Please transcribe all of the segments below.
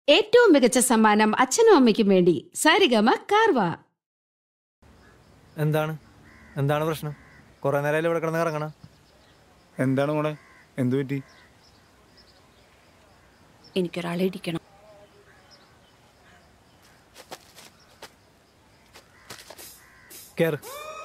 ഏറ്റവും മികച്ച സമ്മാനം അച്ഛനും അമ്മയ്ക്കും വേണ്ടി സാരിഗമ കാർവ എന്താണ് എന്താണ് പ്രശ്നം കുറെ നേരം ഇവിടെ കിടന്ന് ഇറങ്ങണ എന്താണ് മോളെ എന്തു പറ്റി എനിക്കൊരാളെ ഇടിക്കണം കേറ്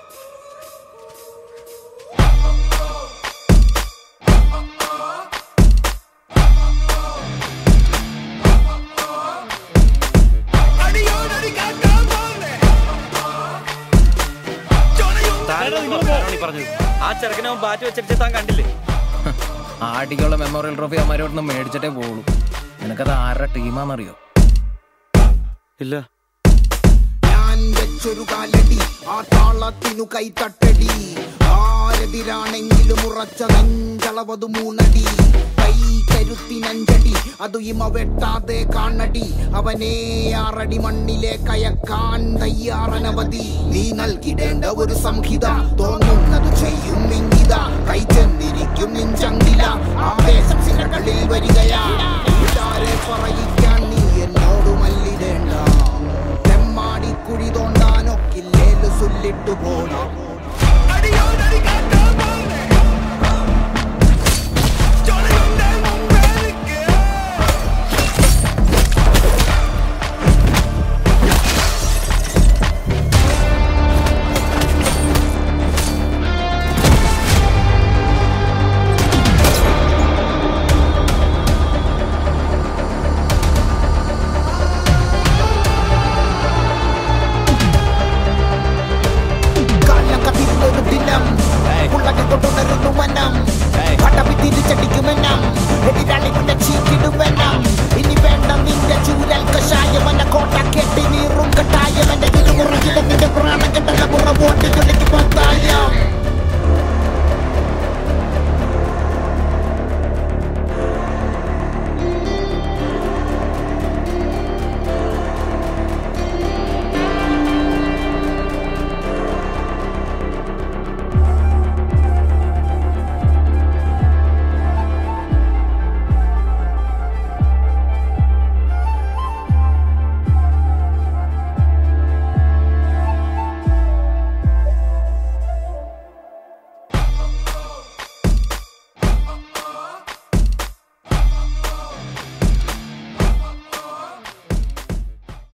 ആ ചെറുക്കനെ അവൻ ബാറ്റ് വെച്ചിട്ട് താൻ കണ്ടില്ലേ ആടിക്കുള്ള മെമ്മോറിയൽ ട്രോഫി അമ്മരോടൊന്നും മേടിച്ചിട്ടേ പോളൂ നിനക്കത് ആരുടെ ടീമാണെന്നറിയോ ഇല്ല ഞാൻ വെച്ചൊരു കാലടി ആ താളത്തിനു കൈത്തട്ടടി ആരെതിരാണെങ്കിലും ഉറച്ച നെഞ്ചളവതു മൂന്നടി കൈ കരുത്തിനഞ്ചടി അതു ഇമ വെട്ടാതെ കാണടി അവനെ ആറടി മണ്ണിലെ കയക്കാൻ തയ്യാറനവധി നീ നൽകിടേണ്ട ഒരു സംഹിത തോന്നുന്നത് ചെയ്യും ഇംഗിത കൈ ചെന്നിരിക്കും നിഞ്ചങ്കില ആവേശം സിരകളിൽ വരികയാ